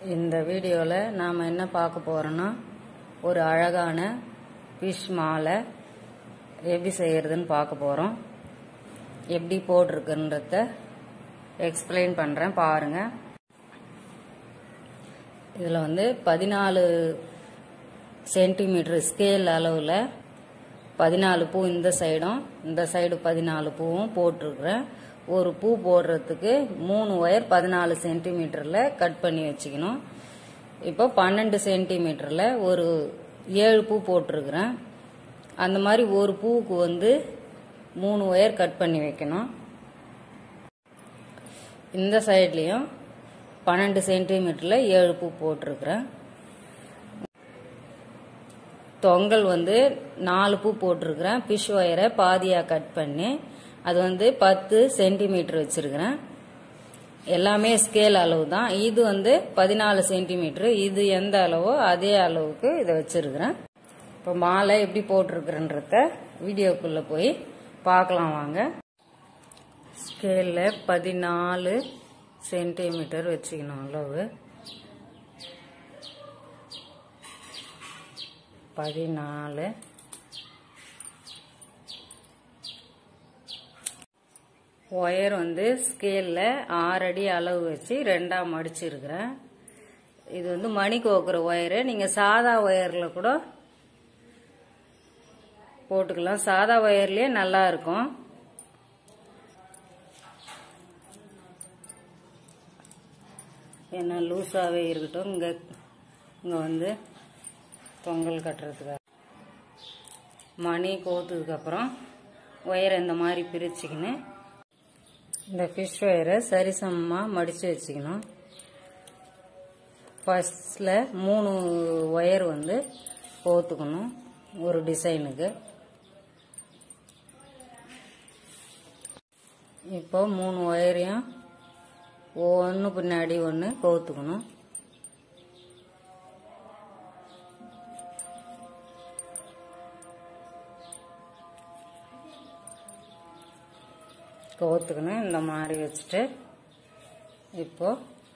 இந்த வீடியோவில் நாம் என்ன பார்க்க போகிறோன்னா ஒரு அழகான ஃபிஷ் மாலை எப்படி செய்கிறதுன்னு பார்க்க போகிறோம் எப்படி போட்டிருக்குன்றத எக்ஸ்பிளைன் பண்ணுறேன் பாருங்கள் இதில் வந்து பதினாலு சென்டிமீட்டர் ஸ்கேல் அளவில் பதினாலு பூ இந்த சைடும் இந்த சைடு பதினாலு பூவும் போட்டிருக்கிறேன் ஒரு பூ போடுறதுக்கு மூணு ஒயர் பதினாலு சென்டிமீட்டரில் கட் பண்ணி வச்சுக்கணும் இப்போ பன்னெண்டு சென்டிமீட்டரில் ஒரு ஏழு பூ போட்டிருக்கிறேன் அந்த மாதிரி ஒரு பூவுக்கு வந்து மூணு ஒயர் கட் பண்ணி வைக்கணும் இந்த சைட்லேயும் பன்னெண்டு சென்டிமீட்டரில் ஏழு பூ போட்டிருக்கிறேன் தொங்கல் வந்து நாலு பூ போட்டிருக்கிறேன் ஃபிஷ் ஒயரை பாதியாக கட் பண்ணி அது வந்து பத்து சென்டிமீட்டர் வச்சிருக்கிறேன் எல்லாமே ஸ்கேல் அளவு தான் இது வந்து பதினாலு சென்டிமீட்டர் இது எந்த அளவோ அதே அளவுக்கு இதை வச்சிருக்கிறேன் இப்போ மாலை எப்படி போட்டிருக்கிறன்றத வீடியோக்குள்ளே போய் பார்க்கலாம் வாங்க ஸ்கேலில் பதினாலு சென்டிமீட்டர் வச்சுக்கணும் அளவு பதினாலு ஒயர் வந்து ஸ்கேலில் ஆறு அடி அளவு வச்சு ரெண்டாக மடிச்சிருக்கிறேன் இது வந்து மணி கோக்குற ஒயரு நீங்கள் சாதா ஒயரில் கூட போட்டுக்கலாம் சாதா ஒயர்லேயே நல்லா இருக்கும் ஏன்னா லூஸாகவே இருக்கட்டும் இங்கே இங்கே வந்து பொங்கல் கட்டுறதுக்காக மணி கோத்ததுக்கப்புறம் ஒயரை இந்த மாதிரி பிரிச்சுக்கின்னு இந்த ஃபிஷ் ஒயரை சரிசமமாக மடித்து வச்சுக்கணும் ஃபஸ்ட்டில் மூணு ஒயர் வந்து கோத்துக்கணும் ஒரு டிசைனுக்கு இப்போ மூணு ஒயரையும் ஒன்று பின்னாடி ஒன்று கோத்துக்கணும் கோத்துக்கணும் இந்த மாதிரி வச்சுட்டு இப்போ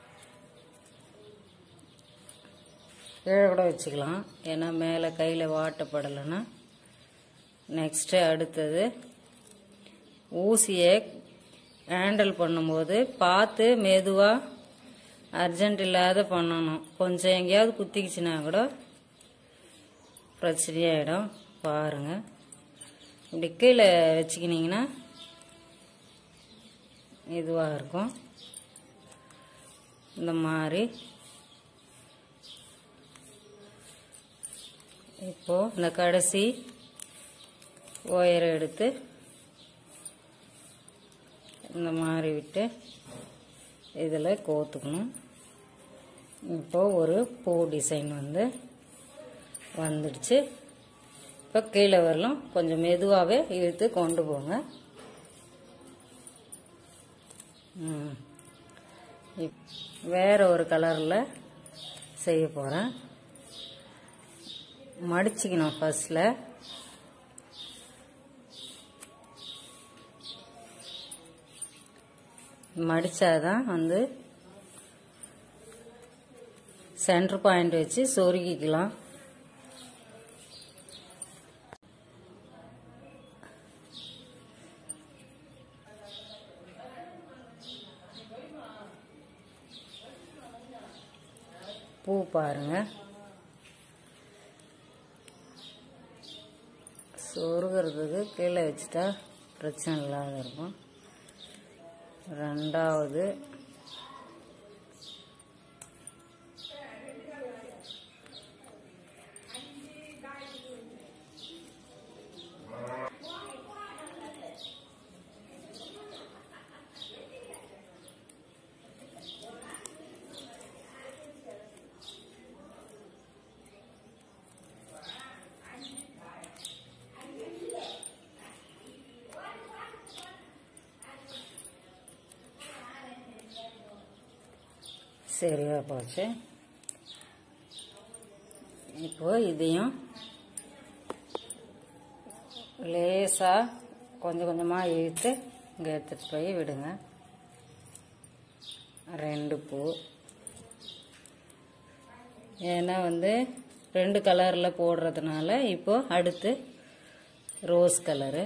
கீழே கூட வச்சுக்கலாம் ஏன்னா மேலே கையில் வாட்டப்படலைன்னா நெக்ஸ்ட்டு அடுத்தது ஊசியை ஹேண்டில் பண்ணும்போது பார்த்து மெதுவாக அர்ஜென்ட் இல்லாத பண்ணணும் கொஞ்சம் எங்கேயாவது குத்திக்கிச்சுன்னா கூட பிரச்சனையாயிடும் பாருங்கள் இப்படி கீழே வச்சுக்கினீங்கன்னா இதுவாக இருக்கும் இந்த மாதிரி இப்போ இந்த கடைசி ஒயரை எடுத்து இந்த மாதிரி விட்டு இதில் கோத்துக்கணும் இப்போ ஒரு பூ டிசைன் வந்து வந்துடுச்சு இப்போ கீழே வரலாம் கொஞ்சம் மெதுவாகவே இழுத்து கொண்டு போங்க ம். இப்- வேற ஒரு கலரில் செய்ய போகிறேன் மடிச்சுக்கணும் ஃபர்ஸ்டில் மடிச்சாதான் வந்து சென்டர் பாயிண்ட் வச்சு சொருகிக்கலாம் பூ பாருங்க சொருகிறதுக்கு கீழே வச்சுட்டா பிரச்சனை இல்லாத இருக்கும் ரெண்டாவது சரியா போச்சு இப்போ இதையும் லேசாக கொஞ்சம் கொஞ்சமாக இழுத்து இங்கே எடுத்துகிட்டு போய் விடுங்க ரெண்டு பூ ஏன்னா வந்து ரெண்டு கலரில் போடுறதுனால இப்போ அடுத்து ரோஸ் கலரு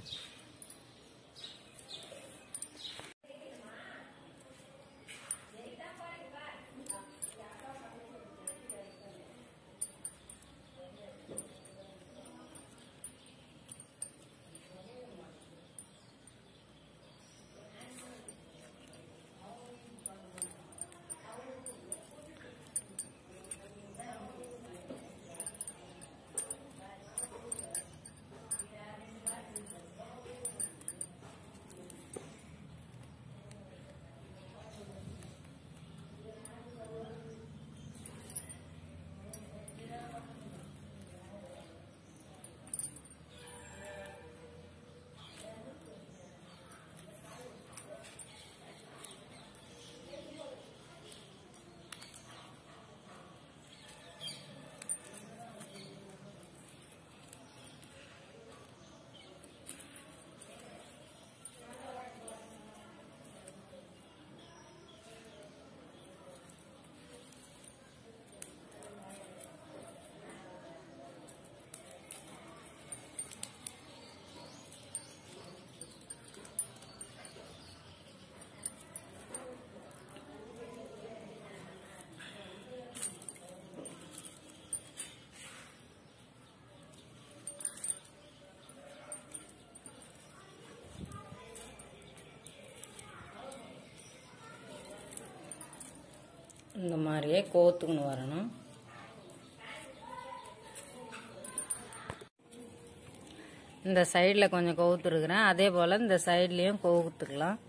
இந்த மாதிரியே கோத்துக்குன்னு வரணும் இந்த சைடில் கொஞ்சம் கவுத்துருக்குறேன் அதே போல் இந்த சைட்லேயும் கவுத்துக்கலாம்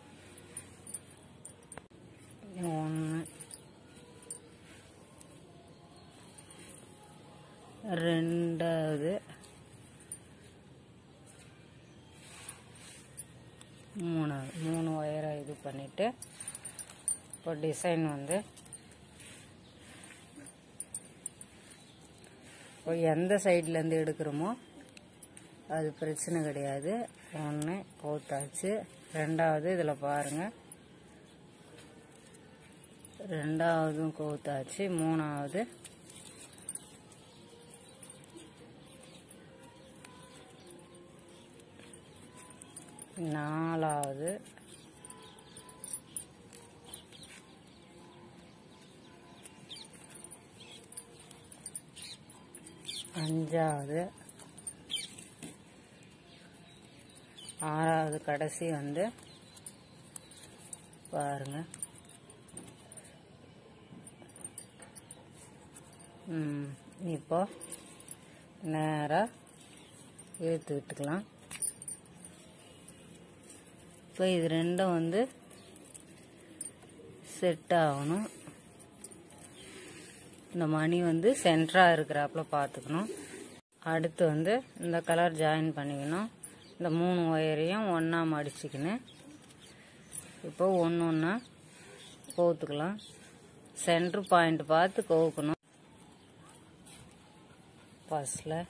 ஒன்று ரெண்டாவது மூணாவது மூணு ஒயரை இது பண்ணிவிட்டு இப்போ டிசைன் வந்து இப்போ எந்த சைட்லேருந்து எடுக்கிறோமோ அது பிரச்சனை கிடையாது ஒன்று கோத்தாச்சு ரெண்டாவது இதில் பாருங்கள் ரெண்டாவதும் கோத்தாச்சு மூணாவது நாலாவது அஞ்சாவது ஆறாவது கடைசி வந்து பாருங்க ம், இப்போ நேராக இழுத்து விட்டுக்கலாம் இப்போ இது ரெண்டும் வந்து செட் ஆகணும் இந்த மணி வந்து சென்டராக இருக்கிறாப்புல பார்த்துக்கணும் அடுத்து வந்து இந்த கலர் ஜாயின் பண்ணிக்கணும் இந்த மூணு ஒயரையும் ஒன்றா மடிச்சுக்கின்னு இப்போ ஒன்று ஒன்றா கோத்துக்கலாம் சென்ட்ரு பாயிண்ட் பார்த்து கோக்கணும் ஃபஸ்ட்டில்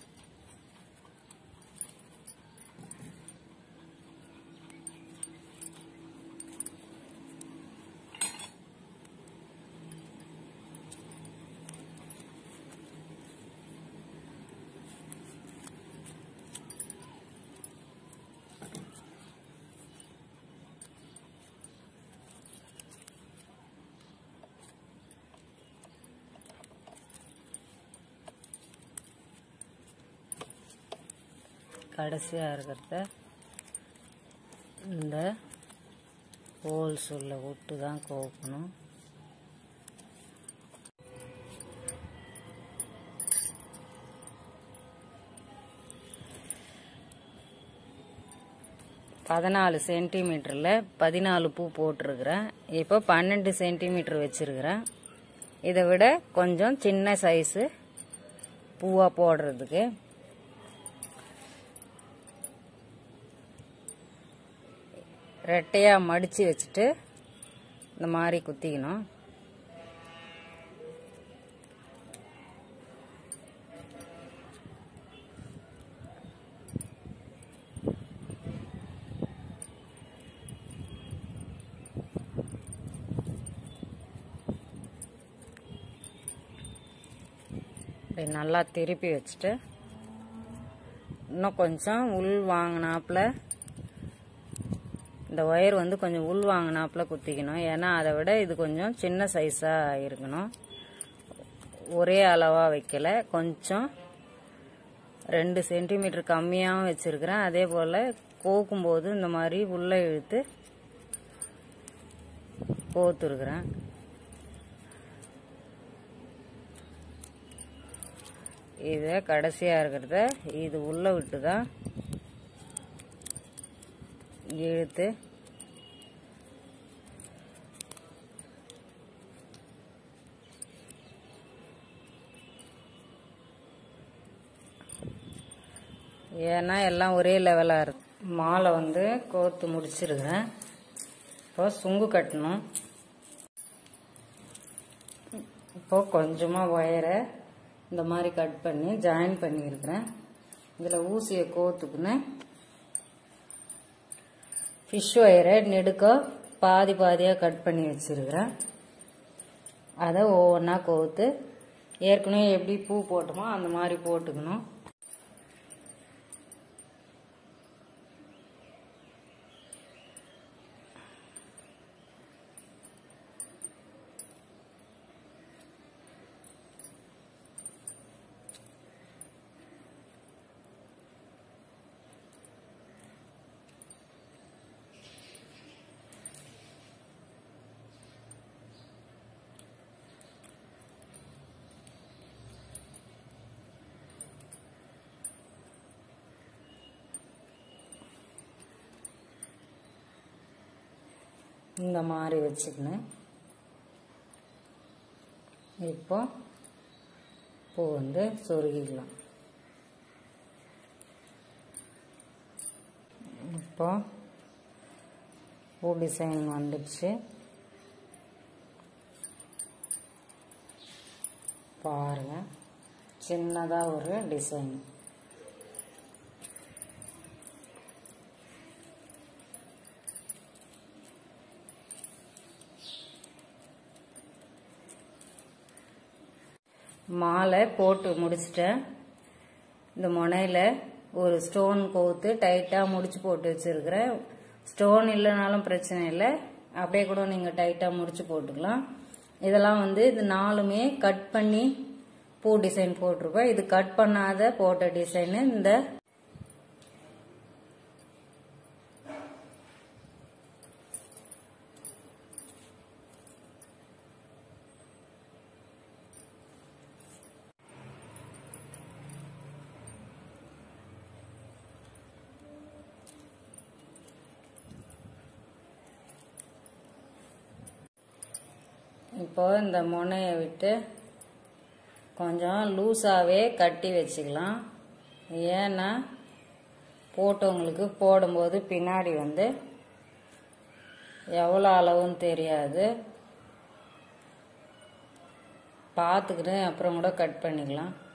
கடைசியாக இருக்கிறத இந்த ஹோல்ஸ் உள்ள விட்டு தான் கோக்கணும் பதினாலு சென்டிமீட்டரில் பதினாலு பூ போட்டிருக்கிறேன் இப்போ பன்னெண்டு சென்டிமீட்டர் வச்சிருக்கிறேன் இதை விட கொஞ்சம் சின்ன சைஸு பூவாக போடுறதுக்கு ரெட்டையாக மடித்து வச்சுட்டு இந்த மாதிரி குத்திக்கணும் இப்படி நல்லா திருப்பி வச்சுட்டு இன்னும் கொஞ்சம் உள் வாங்கினாப்புல இந்த ஒயர் வந்து கொஞ்சம் உள் வாங்கினாப்புல குத்திக்கணும் ஏன்னா அதை விட இது கொஞ்சம் சின்ன சைஸாக இருக்கணும் ஒரே அளவாக வைக்கல கொஞ்சம் ரெண்டு சென்டிமீட்டர் கம்மியாகவும் வச்சுருக்கிறேன் அதே போல் கோக்கும்போது இந்த மாதிரி உள்ளே இழுத்து கோத்துருக்குறேன் இதை கடைசியாக இருக்கிறத இது உள்ளே விட்டு தான் இழுத்து ஏன்னா எல்லாம் ஒரே லெவலாக இருக்கு மாலை வந்து கோத்து முடிச்சிருக்கிறேன் இப்போ சுங்கு கட்டணும் இப்போ கொஞ்சமாக ஒயரை இந்த மாதிரி கட் பண்ணி ஜாயின் பண்ணியிருக்கிறேன் இதில் ஊசியை கோத்துக்குன்னு ஃபிஷ் ஒயரை நெடுக்க பாதி பாதியாக கட் பண்ணி வச்சிருக்கிறேன் அதை ஒவ்வொன்றா கோத்து ஏற்கனவே எப்படி பூ போட்டோமோ அந்த மாதிரி போட்டுக்கணும் இந்த மாதிரி வச்சுக்கணும் இப்போ பூ வந்து சொருகிக்கலாம் இப்போ பூ டிசைன் வந்துடுச்சு பாருங்க சின்னதாக ஒரு டிசைன் மாலை போட்டு முடிச்சிட்டேன் இந்த முனையில் ஒரு ஸ்டோன் கோத்து டைட்டாக முடிச்சு போட்டு வச்சிருக்கிறேன் ஸ்டோன் இல்லைனாலும் பிரச்சனை இல்லை அப்படியே கூட நீங்கள் டைட்டாக முடிச்சு போட்டுக்கலாம் இதெல்லாம் வந்து இது நாலுமே கட் பண்ணி பூ டிசைன் போட்டிருப்பேன் இது கட் பண்ணாத போட்ட டிசைனு இந்த இப்போ இந்த முனையை விட்டு கொஞ்சம் லூஸாகவே கட்டி வச்சுக்கலாம் ஏன்னா போட்டவங்களுக்கு போடும்போது பின்னாடி வந்து எவ்வளோ அளவுன்னு தெரியாது பார்த்துக்கிட்டு அப்புறம் கூட கட் பண்ணிக்கலாம்